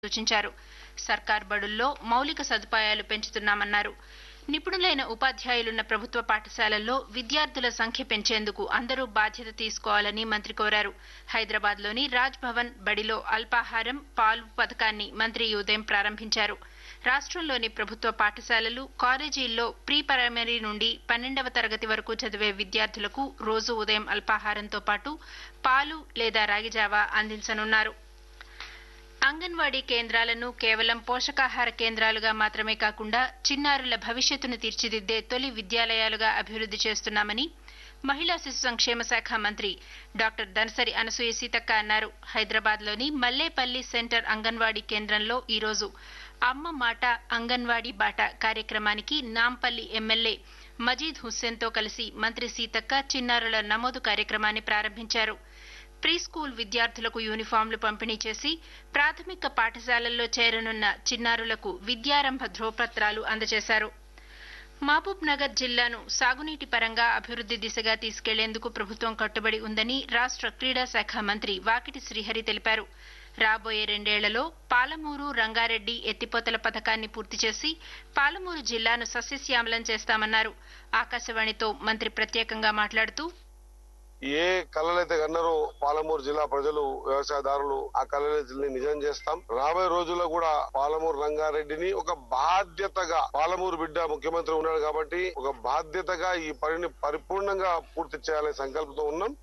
సూచించారు సర్కార్ బడుల్లో మౌలిక సదుపాయాలు పెంచుతున్నామన్నారు నిపుణులైన ఉపాధ్యాయులున్న ప్రభుత్వ పాఠశాలల్లో విద్యార్థుల సంఖ్య పెంచేందుకు అందరూ బాధ్యత తీసుకోవాలని మంత్రి కోరారు హైదరాబాద్లోని రాజ్ భవన్ బడిలో అల్పాహారం పాలు పథకాన్ని మంత్రి ఈ ఉదయం ప్రారంభించారు రాష్ట్రంలోని ప్రభుత్వ పాఠశాలలు కాలేజీల్లో ప్రీ ప్రైమరీ నుండి పన్నెండవ తరగతి వరకు చదివే విద్యార్థులకు రోజు ఉదయం అల్పాహారంతో పాటు పాలు లేదా రాగిజావా అందించనున్నారు అంగన్వాడీ కేంద్రాలను కేవలం పోషకాహార కేంద్రాలుగా మాత్రమే కాకుండా చిన్నారుల భవిష్యత్తును తీర్చిదిద్దే తొలి విద్యాలయాలుగా అభివృద్ది చేస్తున్నామని మహిళా శిశు సంక్షేమ శాఖ మంత్రి డాక్టర్ దనసరి అనసూయ సీతక్క అన్నారు హైదరాబాద్లోని మల్లేపల్లి సెంటర్ అంగన్వాడీ కేంద్రంలో ఈరోజు అమ్మ మాట అంగన్వాడీ బాట కార్యక్రమానికి నాంపల్లి ఎమ్మెల్యే మజీద్ హుస్సేన్తో కలిసి మంత్రి సీతక్క చిన్నారుల నమోదు కార్యక్రమాన్ని ప్రారంభించారు ప్రీ స్కూల్ విద్యార్థులకు యూనిఫాంలు పంపిణీ చేసి ప్రాథమిక పాఠశాలల్లో చేరనున్న చిన్నారులకు విద్యారంభ ధ్రువపత్రాలు అందజేశారు మహబూబ్ నగర్ జిల్లాను సాగునీటి పరంగా అభివృద్ది దిశగా తీసుకెళ్లేందుకు ప్రభుత్వం కట్టుబడి ఉందని రాష్ట్ర క్రీడా శాఖ మంత్రి వాకిటి శ్రీహరి తెలిపారు రాబోయే రెండేళ్లలో పాలమూరు రంగారెడ్డి ఎత్తిపోతల పథకాన్ని పూర్తి చేసి పాలమూరు జిల్లాను సస్యశ్యామలం చేస్తామన్నారు ఆకాశవాణితో మంత్రి ప్రత్యేకంగా మాట్లాడుతూ ఏ కళలైతే కన్నారో పాలమూరు జిల్లా ప్రజలు వ్యవసాయదారులు ఆ కళలని నిజం చేస్తాం రాబోయే రోజుల్లో కూడా పాలమూరు రంగారెడ్డిని ఒక బాధ్యతగా పాలమూరు బిడ్డ ముఖ్యమంత్రి ఉన్నాడు కాబట్టి ఒక బాధ్యతగా ఈ పనిని పరిపూర్ణంగా పూర్తి చేయాలనే సంకల్పంతో ఉన్నాం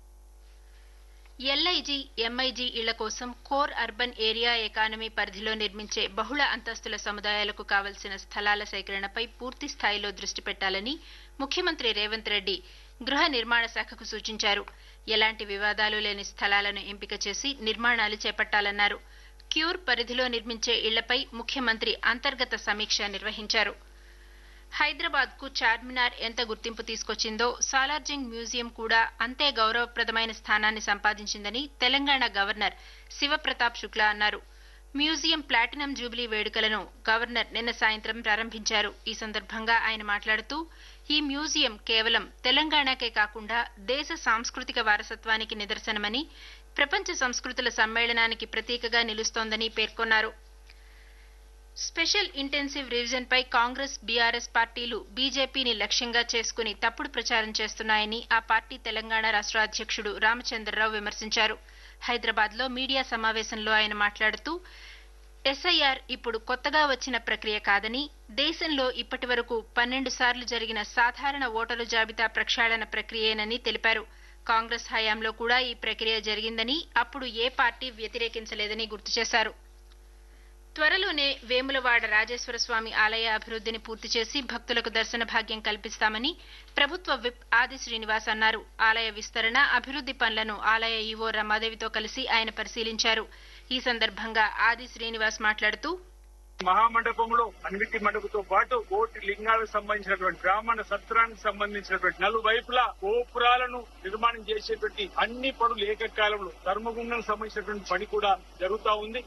ఎల్ఐజీ ఎంఐజీ ఇళ్ల కోసం కోర్ అర్బన్ ఏరియా ఎకానమీ పరిధిలో నిర్మించే బహుళ అంతస్తుల సముదాయాలకు కావలసిన స్థలాల సేకరణపై పూర్తి స్థాయిలో దృష్టి పెట్టాలని ముఖ్యమంత్రి రేవంత్ రెడ్డి గృహ నిర్మాణ శాఖకు సూచించారు ఎలాంటి వివాదాలు లేని స్థలాలను ఎంపిక చేసి నిర్మాణాలు చేపట్టాలన్నారు క్యూర్ పరిధిలో నిర్మించే ఇళ్లపై ముఖ్యమంత్రి అంతర్గత సమీక్ష నిర్వహించారు హైదరాబాద్ కు చార్మినార్ ఎంత గుర్తింపు తీసుకొచ్చిందో సాలార్జింగ్ మ్యూజియం కూడా అంతే గౌరవప్రదమైన స్థానాన్ని సంపాదించిందని తెలంగాణ గవర్నర్ శివప్రతాప్ శుక్లా అన్నారు మ్యూజియం ప్లాటినం జూబిలీ వేడుకలను గవర్నర్ నిన్న సాయంత్రం ప్రారంభించారు ఈ సందర్భంగా ఆయన మాట్లాడుతూ ఈ మ్యూజియం కేవలం తెలంగాణకే కాకుండా దేశ సాంస్కృతిక వారసత్వానికి నిదర్శనమని ప్రపంచ సంస్కృతుల సమ్మేళనానికి ప్రతీకగా నిలుస్తోందని పేర్కొన్నారు స్పెషల్ ఇంటెన్సివ్ రివిజన్ పై కాంగ్రెస్ బీఆర్ఎస్ పార్టీలు బీజేపీని లక్ష్యంగా చేసుకుని తప్పుడు ప్రచారం చేస్తున్నాయని ఆ పార్టీ తెలంగాణ రాష్ట్ర అధ్యక్షుడు రామచంద్రరావు విమర్శించారు హైదరాబాద్ లో మీడియా సమావేశంలో ఆయన మాట్లాడుతూ ఎస్ఐఆర్ ఇప్పుడు కొత్తగా వచ్చిన ప్రక్రియ కాదని దేశంలో ఇప్పటి వరకు పన్నెండు సార్లు జరిగిన సాధారణ ఓటరు జాబితా ప్రక్షాళన ప్రక్రియేనని తెలిపారు కాంగ్రెస్ హయాంలో కూడా ఈ ప్రక్రియ జరిగిందని అప్పుడు ఏ పార్టీ వ్యతిరేకించలేదని గుర్తు చేశారు త్వరలోనే వేములవాడ రాజేశ్వర స్వామి ఆలయ అభివృద్ధిని పూర్తి చేసి భక్తులకు దర్శన భాగ్యం కల్పిస్తామని ప్రభుత్వ విప్ ఆది శ్రీనివాస్ అన్నారు ఆలయ విస్తరణ అభివృద్ది పనులను ఆలయ ఈవో రమాదేవితో కలిసి ఆయన పరిశీలించారు ఈ సందర్భంగా ఆది శ్రీనివాస్ మాట్లాడుతూ మహామండపంలో అన్నిటి మండపంతో పాటు కోటి లింగాలకు సంబంధించినటువంటి బ్రాహ్మణ సత్రానికి సంబంధించినటువంటి నలువైపులా గోపురాలను నిర్మాణం చేసేటువంటి అన్ని పనులు ఏకకాలంలో ధర్మగుండానికి సంబంధించినటువంటి పని కూడా జరుగుతా ఉంది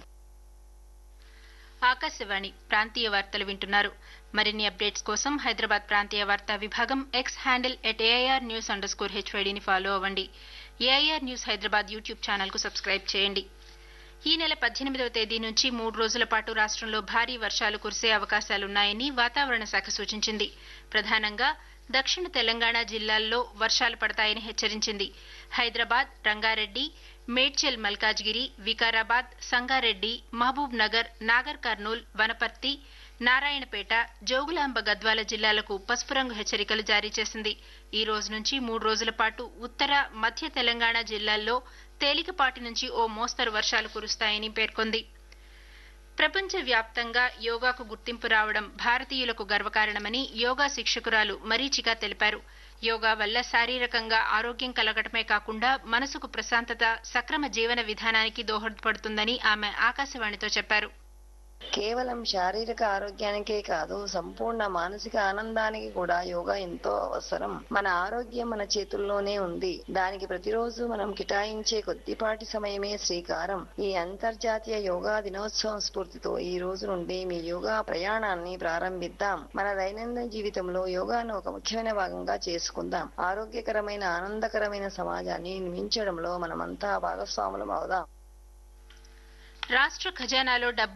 ఆకాశవాణి ప్రాంతీయ వార్తలు వింటున్నారు మరిన్ని అప్డేట్స్ కోసం హైదరాబాద్ ప్రాంతీయ వార్తా విభాగం X handle at AIR news underscore హెచ్వైడీని ఫాలో అవ్వండి AIR news Hyderabad YouTube channel కు సబ్స్క్రైబ్ చేయండి ఈ నెల పద్దెనిమిదవ తేదీ నుంచి మూడు రోజుల పాటు రాష్ట్రంలో భారీ వర్షాలు కురిసే అవకాశాలున్నాయని వాతావరణ శాఖ సూచించింది ప్రధానంగా దక్షిణ తెలంగాణ జిల్లాల్లో వర్షాలు పడతాయని హెచ్చరించింది హైదరాబాద్ రంగారెడ్డి మేడ్చల్ మల్కాజ్గిరి వికారాబాద్ సంగారెడ్డి మహబూబ్ నగర్ నాగర్ కర్నూల్ వనపర్తి నారాయణపేట జోగులాంబ గద్వాల జిల్లాలకు పసుపు రంగు హెచ్చరికలు జారీ చేసింది ఈ రోజు నుంచి మూడు రోజుల పాటు ఉత్తర మధ్య తెలంగాణ జిల్లాల్లో తేలికపాటి నుంచి ఓ మోస్తరు వర్షాలు కురుస్తాయని పేర్కొంది ప్రపంచ వ్యాప్తంగా యోగాకు గుర్తింపు రావడం భారతీయులకు గర్వకారణమని యోగా శిక్షకురాలు మరీచిక తెలిపారు యోగా వల్ల శారీరకంగా ఆరోగ్యం కలగటమే కాకుండా మనసుకు ప్రశాంతత సక్రమ జీవన విధానానికి దోహదపడుతుందని ఆమె ఆకాశవాణితో చెప్పారు కేవలం శారీరక ఆరోగ్యానికే కాదు సంపూర్ణ మానసిక ఆనందానికి కూడా యోగా ఎంతో అవసరం మన ఆరోగ్యం మన చేతుల్లోనే ఉంది దానికి ప్రతిరోజు మనం కేటాయించే కొద్దిపాటి సమయమే శ్రీకారం ఈ అంతర్జాతీయ యోగా దినోత్సవం స్ఫూర్తితో ఈ రోజు నుండి మీ యోగా ప్రయాణాన్ని ప్రారంభిద్దాం మన దైనందిన జీవితంలో యోగాను ఒక ముఖ్యమైన భాగంగా చేసుకుందాం ఆరోగ్యకరమైన ఆనందకరమైన సమాజాన్ని నిర్మించడంలో మనమంతా భాగస్వాములం అవుదాం రాష్ట్ర ఖజానాలో డబ్బు